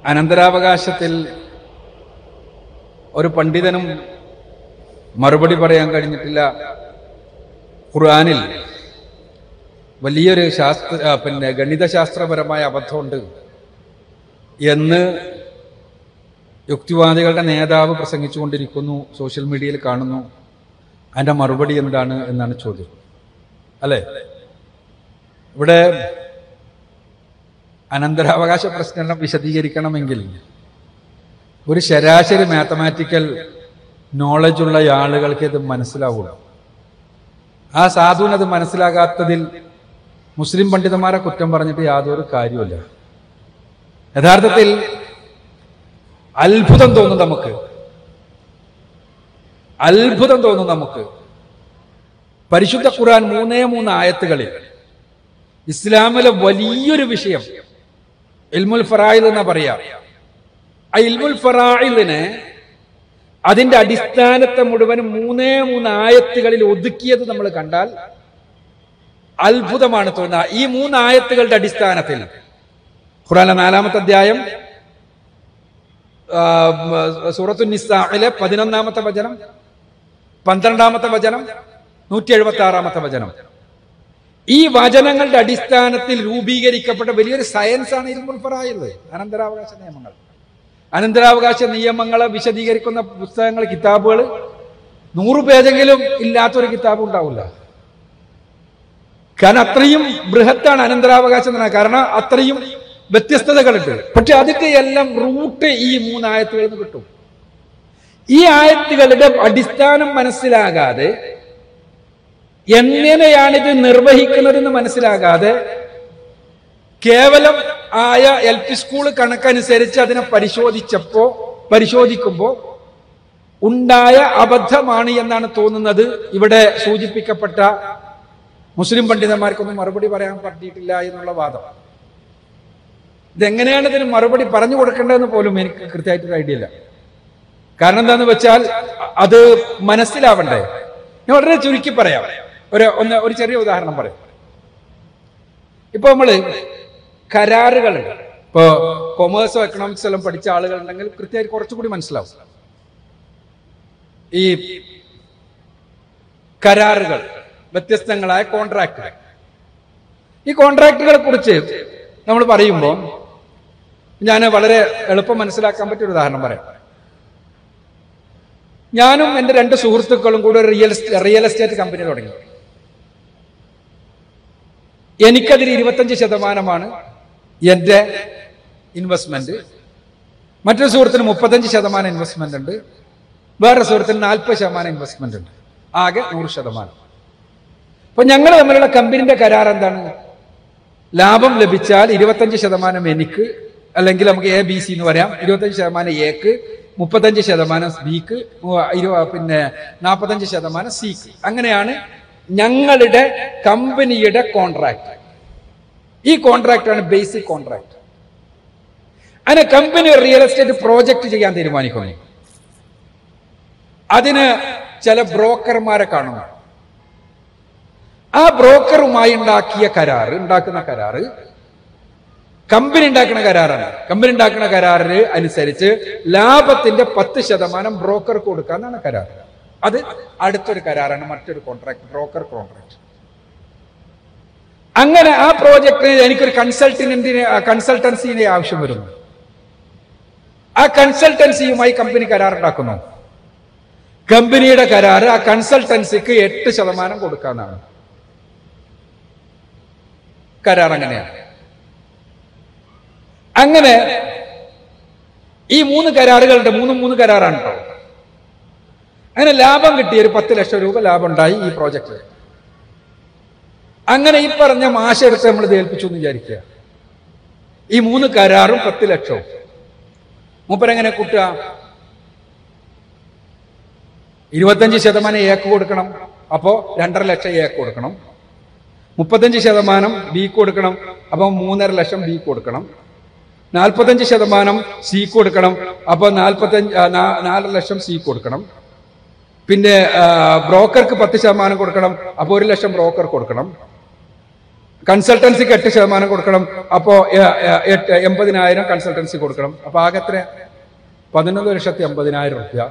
അനന്തരാവകാശത്തിൽ ഒരു പണ്ഡിതനും മറുപടി പറയാൻ കഴിഞ്ഞിട്ടില്ല ഖുർആനിൽ വലിയൊരു ശാസ്ത്ര ആ, പിന്നെ ഗണിതശാസ്ത്രപരമായ അബദ്ധമുണ്ട് എന്ന് യുക്തിവാദികളുടെ നേതാവ് പ്രസംഗിച്ചുകൊണ്ടിരിക്കുന്നു സോഷ്യൽ മീഡിയയിൽ കാണുന്നു അതിന്റെ മറുപടി എന്താണ് എന്നാണ് ചോദ്യം അല്ലേ ഇവിടെ അനന്തരാവകാശ പ്രശ്നം വിശദീകരിക്കണമെങ്കിൽ ഒരു ശരാശരി മാത്തമാറ്റിക്കൽ നോളജുള്ള ആളുകൾക്ക് ഇത് മനസ്സിലാവുള്ളൂ ആ സാധുവിന് അത് മനസ്സിലാകാത്തതിൽ മുസ്ലിം പണ്ഡിതന്മാരെ കുറ്റം പറഞ്ഞിട്ട് യാതൊരു കാര്യമില്ല യഥാർത്ഥത്തിൽ അത്ഭുതം തോന്നും നമുക്ക് അത്ഭുതം തോന്നും നമുക്ക് പരിശുദ്ധ ഖുർആൻ മൂന്നേ മൂന്ന് ആയത്തുകളിൽ ഇസ്ലാമിലെ വലിയൊരു വിഷയം ഇൽമുൽ ഫറായിൽ എന്നാ പറയാ ആ ഇൽമുൽ ഫറായിലിനെ അതിന്റെ അടിസ്ഥാനത്തെ മുഴുവനും മൂന്നേ മൂന്ന് ആയത്തുകളിൽ ഒതുക്കിയത് നമ്മൾ കണ്ടാൽ അത്ഭുതമാണ് തോന്നുക ഈ മൂന്ന് ആയത്തുകളുടെ അടിസ്ഥാനത്തിൽ ഖുറാനിലെ നാലാമത്തെ അധ്യായം ആ, സൂറത്തു നിസായിലെ പതിനൊന്നാമത്തെ വചനം പന്ത്രണ്ടാമത്തെ വചനം നൂറ്റി എഴുപത്തി ആറാമത്തെ വചനം ഈ വചനങ്ങളുടെ അടിസ്ഥാനത്തിൽ രൂപീകരിക്കപ്പെട്ട വലിയൊരു സയൻസ് ആണ് ഇരുമുൽ ഫറായത് അനന്തരാവകാശ നിയമങ്ങൾ അനന്തരാവകാശ നിയമങ്ങളെ വിശദീകരിക്കുന്ന പുസ്തകങ്ങൾ കിതാബുകൾ നൂറ് പേജെങ്കിലും ഇല്ലാത്തൊരു കിതാബ് ഉണ്ടാവില്ല കാരണം അത്രയും ബൃഹത്താണ് അനന്തരാവകാശ നിയമം കാരണം അത്രയും വ്യത്യസ്തതകളുണ്ട് പക്ഷെ അതിന്റെ എല്ലാം റൂട്ട് ഈ മൂന്നായത്തുകളിൽ നിന്ന് കിട്ടും ഈ ആയത്തുകളുടെ അടിസ്ഥാനം മനസ്സിലാകാതെ എങ്ങനെയാണിത് നിർവഹിക്കുന്നതെന്ന് മനസ്സിലാകാതെ കേവലം ആയ എൽ പി സ്കൂൾ കണക്കനുസരിച്ച് അതിനെ പരിശോധിച്ചപ്പോ പരിശോധിക്കുമ്പോ ഉണ്ടായ അബദ്ധമാണ് എന്നാണ് തോന്നുന്നത് ഇവിടെ സൂചിപ്പിക്കപ്പെട്ട മുസ്ലിം പണ്ഡിതന്മാർക്കൊന്നും മറുപടി പറയാൻ പറ്റിയിട്ടില്ല എന്നുള്ള വാദം ഇതെങ്ങനെയാണ് ഇതിന് മറുപടി പറഞ്ഞു കൊടുക്കേണ്ടതെന്ന് പോലും എനിക്ക് കൃത്യമായിട്ടൊരു ഐഡിയ ഇല്ല കാരണം എന്താന്ന് വെച്ചാൽ അത് മനസ്സിലാവണ്ടേ ഞാൻ വളരെ ചുരുക്കി പറയാം ഒരു ഒന്ന് ഒരു ചെറിയ ഉദാഹരണം പറയാം ഇപ്പൊ നമ്മള് കരാറുകളുണ്ട് ഇപ്പോ കൊമേഴ്സോ എക്കണോമിക്സോ എല്ലാം പഠിച്ച ആളുകളുണ്ടെങ്കിൽ കൃത്യമായിട്ട് കുറച്ചുകൂടി മനസ്സിലാവും ഈ കരാറുകൾ വ്യത്യസ്തങ്ങളായ കോൺട്രാക്റ്റുകൾ ഈ കോൺട്രാക്റ്റുകളെ കുറിച്ച് നമ്മൾ പറയുമ്പോൾ ഞാൻ വളരെ എളുപ്പം മനസ്സിലാക്കാൻ പറ്റിയ ഒരു ഉദാഹരണം പറയാം ഞാനും എൻ്റെ രണ്ട് സുഹൃത്തുക്കളും കൂടെ ഒരു റിയൽ റിയൽ എസ്റ്റേറ്റ് കമ്പനി തുടങ്ങി എനിക്കതിൽ ഇരുപത്തഞ്ച് ശതമാനമാണ് എൻ്റെ ഇൻവെസ്റ്റ്മെന്റ് മറ്റൊരു സുഹൃത്തിന് മുപ്പത്തഞ്ച് ശതമാനം ഇൻവെസ്റ്റ്മെന്റ് ഉണ്ട് വേറെ സുഹൃത്തിന് നാൽപ്പത് ശതമാനം ഇൻവെസ്റ്റ്മെന്റ് ഉണ്ട് ആകെ നൂറ് ശതമാനം അപ്പൊ ഞങ്ങൾ തമ്മിലുള്ള കമ്പനിന്റെ കരാർ എന്താണ് ലാഭം ലഭിച്ചാൽ ഇരുപത്തഞ്ച് ശതമാനം എനിക്ക് അല്ലെങ്കിൽ നമുക്ക് എ ബി സി എന്ന് പറയാം ഇരുപത്തഞ്ച് ശതമാനം എക്ക് മുപ്പത്തഞ്ച് ശതമാനം ബിക്ക് പിന്നെ നാൽപ്പത്തഞ്ച് ശതമാനം സിക്ക് അങ്ങനെയാണ് ഞങ്ങളുടെ കമ്പനിയുടെ കോൺട്രാക്ട് ഈ കോൺട്രാക്ട് ആണ് ബേസിക് കോൺട്രാക്ട് അങ്ങനെ കമ്പനി റിയൽ എസ്റ്റേറ്റ് പ്രോജക്റ്റ് ചെയ്യാൻ തീരുമാനിക്കുന്നു അതിന് ചില ബ്രോക്കർമാരെ കാണുന്നു ആ ബ്രോക്കറുമായി ഉണ്ടാക്കിയ കരാറ് ഉണ്ടാക്കുന്ന കരാറ് കമ്പനി ഉണ്ടാക്കുന്ന കരാറാണ് കമ്പനി ഉണ്ടാക്കുന്ന കരാറിന് അനുസരിച്ച് ലാഭത്തിന്റെ പത്ത് ശതമാനം ബ്രോക്കർ കൊടുക്കാന്നാണ് കരാർ അത് അടുത്തൊരു കരാറാണ് മറ്റൊരു കോൺട്രാക്ട് ബ്രോക്കർ കോൺട്രാക്ട് അങ്ങനെ ആ പ്രോജക്റ്റിന് എനിക്കൊരു കൺസൾട്ടന്റിനെ കൺസൾട്ടൻസിനെ ആവശ്യം വരുന്നു ആ കൺസൾട്ടൻസിയുമായി കമ്പനി കരാർ ഉണ്ടാക്കുന്നു കമ്പനിയുടെ കരാർ ആ കൺസൾട്ടൻസിക്ക് എട്ട് ശതമാനം കൊടുക്കാന്നാണ് കരാർ അങ്ങനെയാണ് അങ്ങനെ ഈ മൂന്ന് കരാറുകളുണ്ട് മൂന്നും മൂന്ന് കരാറാണ് കേട്ടോ അങ്ങനെ ലാഭം കിട്ടി ഒരു പത്ത് ലക്ഷം രൂപ ലാഭം ഉണ്ടായി ഈ പ്രോജക്റ്റ് അങ്ങനെ ഈ പറഞ്ഞ മാശ എടുത്ത് നമ്മൾ ഇത് ഏൽപ്പിച്ചു എന്ന് വിചാരിക്കുക ഈ മൂന്ന് കരാറും പത്ത് ലക്ഷവും മൂപ്പരെങ്ങനെ കൂട്ടുക ഇരുപത്തഞ്ച് ശതമാനം ഏക്ക് കൊടുക്കണം അപ്പോ രണ്ടര ലക്ഷം ഏക്ക് കൊടുക്കണം മുപ്പത്തഞ്ച് ശതമാനം ബി കൊടുക്കണം അപ്പൊ മൂന്നര ലക്ഷം ബി കൊടുക്കണം നാൽപ്പത്തഞ്ച് ശതമാനം സി കൊടുക്കണം അപ്പൊ നാൽപ്പത്തഞ്ച് ആ, നാ- നാലര ലക്ഷം സി കൊടുക്കണം പിന്നെ ആ, ബ്രോക്കർക്ക് പത്ത് ശതമാനം കൊടുക്കണം അപ്പൊ ഒരു ലക്ഷം ബ്രോക്കർ കൊടുക്കണം കൺസൾട്ടൻസിക്ക് എട്ട് ശതമാനം കൊടുക്കണം അപ്പോ ഏ- ഏ- എട്ട് എൺപതിനായിരം കൺസൾട്ടൻസി കൊടുക്കണം അപ്പൊ ആകെ എത്ര പതിനൊന്ന് ലക്ഷത്തി എൺപതിനായിരം റുപ്യ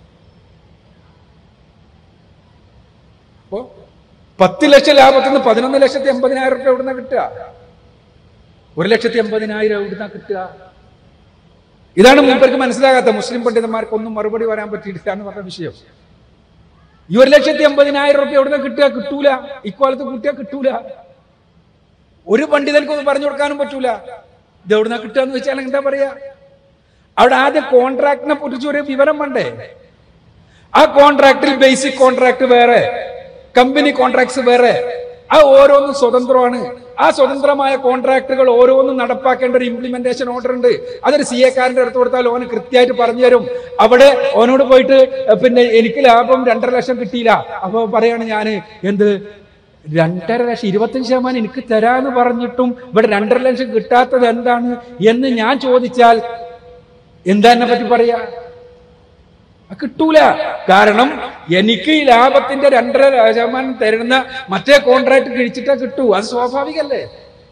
അപ്പോ പത്ത് ലക്ഷം ലാഭത്തിൽ നിന്ന് പതിനൊന്ന് ലക്ഷത്തി എൺപതിനായിരം റുപ്യ എവിടുന്ന കിട്ടുക ഒരു ലക്ഷത്തി എൺപതിനായിരം എവിടുന്ന കിട്ടുക ഇതാണ് മൂപ്പർക്ക് മനസ്സിലാകാത്ത മുസ്ലിം പണ്ഡിതന്മാർക്ക് ഒന്നും മറുപടി വരാൻ പറ്റിയിട്ടില്ല എന്ന് പറഞ്ഞ വിഷയം ഈ ഒരു ലക്ഷത്തി എൺപതിനായിരം റുപ്യ എവിടുന്ന കിട്ടുക കിട്ടൂല ഇക്കാലത്ത് കൂട്ടിയാൽ കിട്ടൂല ഒരു പണ്ഡിതർക്കൊന്നും പറഞ്ഞു കൊടുക്കാനും പറ്റൂല ഇത് എവിടുന്ന കിട്ടുക എന്ന് വെച്ചാൽ എന്താ പറയാ അവിടെ ആദ്യം കോൺട്രാക്ടിനെ പൊട്ടിച്ച് ഒരു വിവരം വേണ്ടേ ആ കോൺട്രാക്റ്റിൽ ബേസിക് കോൺട്രാക്ട് വേറെ കമ്പനി കോൺട്രാക്ട്സ് വേറെ ആ ഓരോന്നും സ്വതന്ത്രമാണ് ആ സ്വതന്ത്രമായ കോൺട്രാക്ടുകൾ ഓരോന്നും നടപ്പാക്കേണ്ട ഒരു ഇംപ്ലിമെന്റേഷൻ ഓർഡർ ഉണ്ട് അതൊരു സി എക്കാരന്റെ അടുത്ത് കൊടുത്താൽ ഓന് കൃത്യമായിട്ട് പറഞ്ഞു തരും അവിടെ ഓനോട് പോയിട്ട് "എ, പിന്നെ എനിക്ക് ലാഭം രണ്ടര ലക്ഷം കിട്ടിയില്ല അപ്പൊ പറയാണ് ഞാന് എന്ത് രണ്ടര ലക്ഷം ഇരുപത്തഞ്ച് ശതമാനം എനിക്ക് തരാന്ന് പറഞ്ഞിട്ടും ഇവിടെ രണ്ടര ലക്ഷം കിട്ടാത്തത് എന്താണ് എന്ന് ഞാൻ ചോദിച്ചാൽ എന്താ എന്നെ പറ്റി പറയാ അത് കിട്ടൂല കാരണം എനിക്ക് ഈ ലാഭത്തിന്റെ രണ്ടര ശതമാനം തരുന്ന മറ്റേ കോൺട്രാക്ട് കിഴിച്ചിട്ടേ കിട്ടൂ അത് സ്വാഭാവികല്ലേ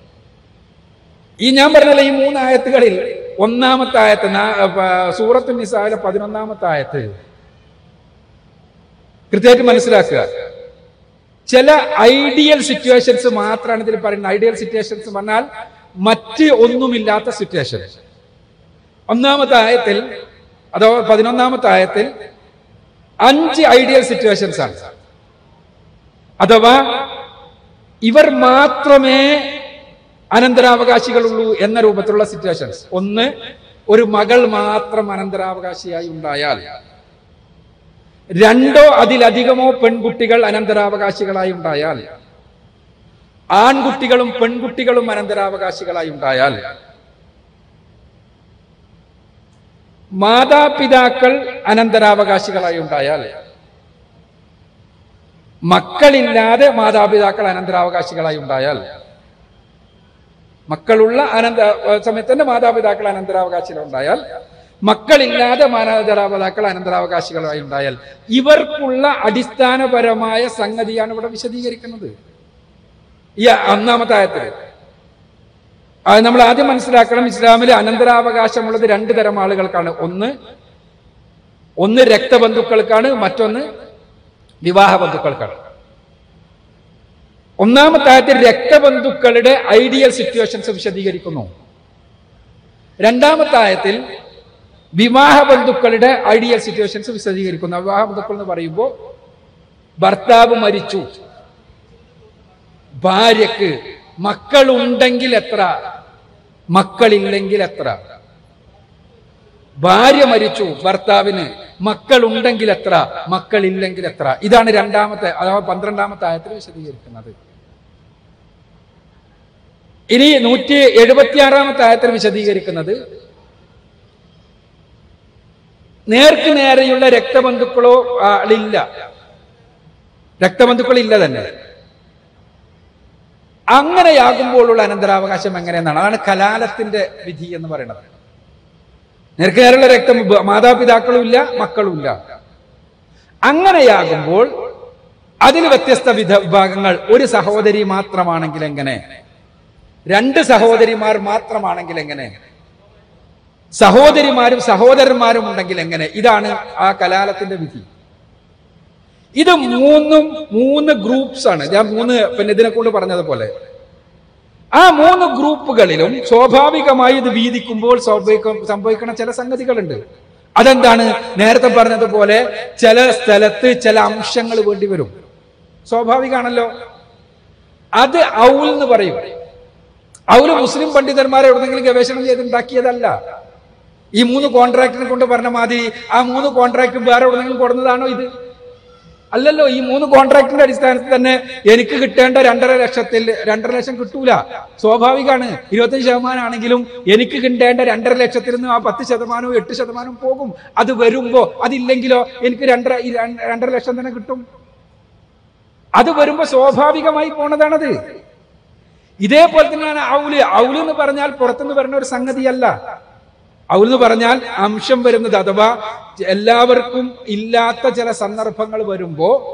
ഈ ഞാൻ പറഞ്ഞല്ലോ ഈ മൂന്ന് ആയത്തുകളിൽ ഒന്നാമത്തെ ആയത്ത് നാ- പ- സൂറത്തു നിസായിലെ പതിനൊന്നാമത്തെ ആയത്ത് കൃത്യമായിട്ട് മനസ്സിലാക്കുക ചില ഐഡിയൽ സിറ്റുവേഷൻസ് മാത്രമാണ് ഇതിൽ പറയുന്നത് ഐഡിയൽ സിറ്റുവേഷൻസ് പറഞ്ഞാൽ മറ്റ് ഒന്നുമില്ലാത്ത സിറ്റുവേഷൻ ഒന്നാമത്തെ ആയത്തിൽ അഥവാ പതിനൊന്നാമത്തെ ആയത്തിൽ അഞ്ച് ഐഡിയൽ സിറ്റുവേഷൻസ് ആണ് അഥവാ ഇവർ മാത്രമേ അനന്തരാവകാശികളുള്ളൂ എന്ന രൂപത്തിലുള്ള സിറ്റുവേഷൻസ് ഒന്ന് ഒരു മകൾ മാത്രം അനന്തരാവകാശിയായി ഉണ്ടായാൽ രണ്ടോ അതിലധികമോ പെൺകുട്ടികൾ അനന്തരാവകാശികളായി ഉണ്ടായാൽ ആൺകുട്ടികളും പെൺകുട്ടികളും അനന്തരാവകാശികളായി ഉണ്ടായാൽ മാതാപിതാക്കൾ അനന്തരാവകാശികളായി ഉണ്ടായാൽ മക്കളില്ലാതെ മാതാപിതാക്കൾ അനന്തരാവകാശികളായി ഉണ്ടായാൽ മക്കളുള്ള അനന്ത സമയത്ത് തന്നെ മാതാപിതാക്കൾ അനന്തരാവകാശികൾ ഉണ്ടായാൽ മക്കളില്ലാതെ മാതാപിതാക്കൾ അനന്തരാവകാശികളായി ഉണ്ടായാൽ ഇവർക്കുള്ള അടിസ്ഥാനപരമായ സംഗതിയാണ് ഇവിടെ വിശദീകരിക്കുന്നത് ഈ ഒന്നാമത്തെ ആയത്തിൽ അത് നമ്മൾ ആദ്യം മനസ്സിലാക്കണം ഇസ്ലാമിൽ അനന്തരാവകാശമുള്ളത് രണ്ട് തരം ആളുകൾക്കാണ് ഒന്ന് ഒന്ന് രക്തബന്ധുക്കൾക്കാണ് മറ്റൊന്ന് വിവാഹ ബന്ധുക്കൾക്കാണ് ഒന്നാമത്തെ ആയത്തിൽ രക്തബന്ധുക്കളുടെ ഐഡിയൽ സിറ്റുവേഷൻസ് വിശദീകരിക്കുന്നു രണ്ടാമത്തെ ആയത്തിൽ വിവാഹ ബന്ധുക്കളുടെ ഐഡിയൽ സിറ്റുവേഷൻസ് വിശദീകരിക്കുന്നു വിവാഹ ബന്ധുക്കൾ എന്ന് പറയുമ്പോൾ ഭർത്താവ് മരിച്ചു ഭാര്യക്ക് മക്കളുണ്ടെങ്കിൽ എത്ര മക്കളില്ലെങ്കിൽ എത്ര ഭാര്യ മരിച്ചു ഭർത്താവിന് മക്കളുണ്ടെങ്കിൽ എത്ര മക്കളില്ലെങ്കിൽ എത്ര ഇതാണ് രണ്ടാമത്തെ അഥവാ പന്ത്രണ്ടാമത്തെ ആയത്തിൽ വിശദീകരിക്കുന്നത് ഇനി നൂറ്റി എഴുപത്തിയാറാമത്തെ ആയത്തിൽ വിശദീകരിക്കുന്നത് നേർക്ക് നേരെയുള്ള രക്തബന്ധുക്കളോ ആളില്ല രക്തബന്ധുക്കളില്ല തന്നെ അങ്ങനെയാകുമ്പോഴുള്ള അനന്തരാവകാശം എങ്ങനെയെന്നാണ് അതാണ് കലാലത്തിന്റെ വിധി എന്ന് പറയുന്നത് നേർക്ക് നേരെയുള്ള രക്തം ബ- മാതാപിതാക്കളും ഇല്ല മക്കളും ഇല്ല അങ്ങനെയാകുമ്പോൾ അതിൽ വ്യത്യസ്ത വിധ വിഭാഗങ്ങൾ ഒരു സഹോദരി മാത്രമാണെങ്കിൽ എങ്ങനെ രണ്ട് സഹോദരിമാർ മാത്രമാണെങ്കിൽ എങ്ങനെ സഹോദരിമാരും സഹോദരന്മാരും ഉണ്ടെങ്കിൽ എങ്ങനെ ഇതാണ് ആ കലാലത്തിന്റെ വിധി ഇത് മൂന്നും മൂന്ന് ഗ്രൂപ്പ്സ് ആണ് ഞാൻ മൂന്ന് പിന്നെ ഇതിനെ കൊണ്ട് പറഞ്ഞതുപോലെ ആ മൂന്ന് ഗ്രൂപ്പുകളിലും സ്വാഭാവികമായി ഇത് വീതിക്കുമ്പോൾ സ്വാഭാവികം സംഭവിക്കുന്ന ചില സംഗതികളുണ്ട് അതെന്താണ് നേരത്തെ പറഞ്ഞതുപോലെ ചില സ്ഥലത്ത് ചില അംശങ്ങൾ വേണ്ടി വരും സ്വാഭാവികമാണല്ലോ അത് ഔൽ എന്ന് പറയും ഔല് മുസ്ലിം പണ്ഡിതന്മാരെ എവിടെന്നെങ്കിലും ഗവേഷണം ചെയ്തുണ്ടാക്കിയതല്ല ഈ മൂന്ന് കോൺട്രാക്ടിനെ കൊണ്ട് പറഞ്ഞ മാതിരി ആ മൂന്ന് കോൺട്രാക്ട് വേറെ എവിടെന്നെങ്കിലും കൊടുന്നതാണോ ഇത് അല്ലല്ലോ ഈ മൂന്ന് കോൺട്രാക്ടിന്റെ അടിസ്ഥാനത്തിൽ തന്നെ എനിക്ക് കിട്ടേണ്ട രണ്ടര ലക്ഷത്തിൽ രണ്ടര ലക്ഷം കിട്ടൂല സ്വാഭാവികമാണ് ഇരുപത്തഞ്ച് ശതമാനം ആണെങ്കിലും എനിക്ക് കിട്ടേണ്ട രണ്ടര ലക്ഷത്തിൽ നിന്ന് ആ പത്ത് ശതമാനവും എട്ട് ശതമാനവും പോകും അത് വരുമ്പോ അതില്ലെങ്കിലോ എനിക്ക് രണ്ടര ഈ രണ്ട് രണ്ടര ലക്ഷം തന്നെ കിട്ടും അത് വരുമ്പോ സ്വാഭാവികമായി പോണതാണത് ഇതേപോലെ തന്നെയാണ് ഔല് ഔല് എന്ന് പറഞ്ഞാൽ പുറത്തുനിന്ന് വരുന്ന ഒരു സംഗതിയല്ല ഔല് എന്ന് പറഞ്ഞാൽ അംശം വരുന്നത് അഥവാ എല്ലാവർക്കും ഇല്ലാത്ത ചില സന്ദർഭങ്ങൾ വരുമ്പോ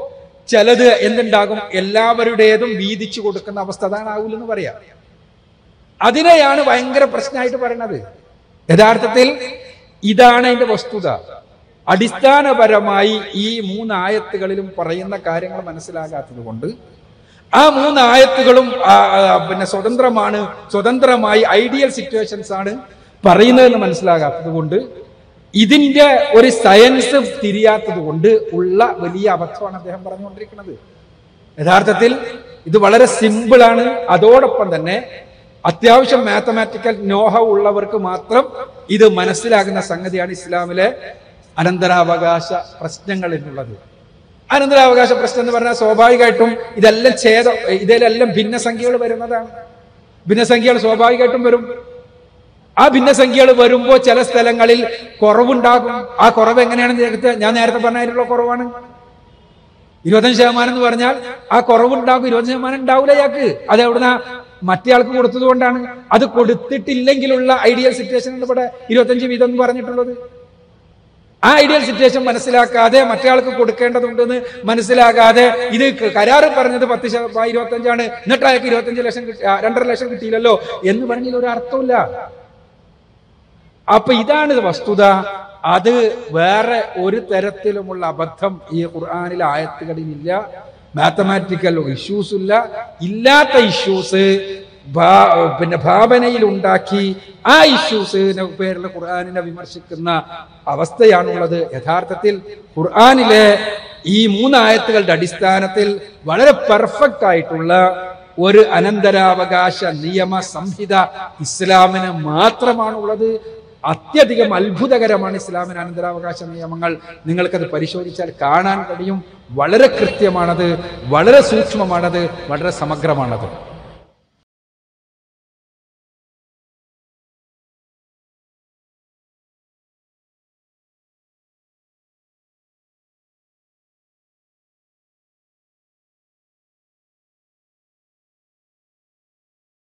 ചിലത് എന്തുണ്ടാകും എല്ലാവരുടേതും വീതിച്ചു കൊടുക്കുന്ന അവസ്ഥ അതാണ് ആവൂലെന്ന് പറയാം അതിനെയാണ് ഭയങ്കര പ്രശ്നമായിട്ട് പറയുന്നത് യഥാർത്ഥത്തിൽ ഇതാണ് അതിന്റെ വസ്തുത അടിസ്ഥാനപരമായി ഈ മൂന്ന് ആയത്തുകളിലും പറയുന്ന കാര്യങ്ങൾ മനസ്സിലാകാത്തത് കൊണ്ട് ആ മൂന്ന് ആയത്തുകളും ആ, ആ, പിന്നെ സ്വതന്ത്രമാണ് സ്വതന്ത്രമായി ഐഡിയൽ സിറ്റുവേഷൻസ് ആണ് പറയുന്നതെന്ന് മനസ്സിലാകാത്തത് കൊണ്ട് ഇതിന്റെ ഒരു സയൻസ് തിരിയാത്തത് കൊണ്ട് ഉള്ള വലിയ അബദ്ധമാണ് അദ്ദേഹം പറഞ്ഞുകൊണ്ടിരിക്കുന്നത് യഥാർത്ഥത്തിൽ ഇത് വളരെ സിമ്പിളാണ് അതോടൊപ്പം തന്നെ അത്യാവശ്യം മാത്തമാറ്റിക്കൽ നോഹ ഉള്ളവർക്ക് മാത്രം ഇത് മനസ്സിലാകുന്ന സംഗതിയാണ് ഇസ്ലാമിലെ അനന്തരാവകാശ പ്രശ്നങ്ങൾ എന്നുള്ളത് അനന്തരാവകാശ പ്രശ്നം എന്ന് പറഞ്ഞാൽ സ്വാഭാവികമായിട്ടും ഇതെല്ലാം ഛേദം ഇതിലെല്ലാം ഭിന്നസംഖ്യകൾ വരുന്നതാണ് ഭിന്നസംഖ്യകൾ സ്വാഭാവികമായിട്ടും വരും ആ ഭിന്നസംഖ്യകൾ വരുമ്പോൾ ചില സ്ഥലങ്ങളിൽ കുറവുണ്ടാകും ആ കുറവ് എങ്ങനെയാണെന്ന് നേരത്തെ ഞാൻ നേരത്തെ പറഞ്ഞതിലുള്ള കുറവാണ് ഇരുപത്തഞ്ച് ശതമാനം എന്ന് പറഞ്ഞാൽ ആ കുറവുണ്ടാകും ഇരുപത് ശതമാനം ഉണ്ടാവില്ല ഇയാൾക്ക് അത് എവിടുന്ന മറ്റേ ആൾക്ക് കൊടുത്തത് കൊണ്ടാണ് അത് കൊടുത്തിട്ടില്ലെങ്കിലുള്ള ഐഡിയൽ സിറ്റുവേഷൻ ആണ് ഇവിടെ ഇരുപത്തഞ്ച് വീതം എന്ന് പറഞ്ഞിട്ടുള്ളത് ആ ഐഡിയൽ സിറ്റുവേഷൻ മനസ്സിലാക്കാതെ മറ്റേയാൾക്ക് കൊടുക്കേണ്ടതുണ്ടെന്ന് മനസ്സിലാകാതെ ഇത് ക- കരാറ് പറഞ്ഞത് പത്ത് ശതമാനം ഇരുപത്തഞ്ചാണ് എന്നിട്ട് അയാൾക്ക് ഇരുപത്തഞ്ച് ലക്ഷം കിട്ടി ആ, രണ്ടര ലക്ഷം കിട്ടിയില്ലല്ലോ എന്ന് പറഞ്ഞതിൽ ഒരു അർത്ഥമില്ല അപ്പൊ ഇതാണ് വസ്തുത അത് വേറെ ഒരു തരത്തിലുമുള്ള അബദ്ധം ഈ ഖുർആാനിലെ ആയത്തുകളിലില്ല മാത്തമാറ്റിക്കൽ ഇഷ്യൂസ് ഇല്ല ഇല്ലാത്ത ഇഷ്യൂസ് പിന്നെ ഭാവനയിൽ ഉണ്ടാക്കി ആ ഇഷ്യൂസ് പേരിൽ ഖുർആാനിനെ വിമർശിക്കുന്ന അവസ്ഥയാണുള്ളത് യഥാർത്ഥത്തിൽ ഖുർആാനിലെ ഈ മൂന്ന് ആയത്തുകളുടെ അടിസ്ഥാനത്തിൽ വളരെ പെർഫെക്റ്റ് ആയിട്ടുള്ള ഒരു അനന്തരാവകാശ നിയമ സംഹിത ഇസ്ലാമിന് മാത്രമാണുള്ളത് അത്യധികം അത്ഭുതകരമാണ് ഇസ്ലാമിന് അനന്തരാവകാശ നിയമങ്ങൾ നിങ്ങൾക്കത് പരിശോധിച്ചാൽ കാണാൻ കഴിയും വളരെ കൃത്യമാണത് വളരെ സൂക്ഷ്മമാണത് വളരെ സമഗ്രമാണത്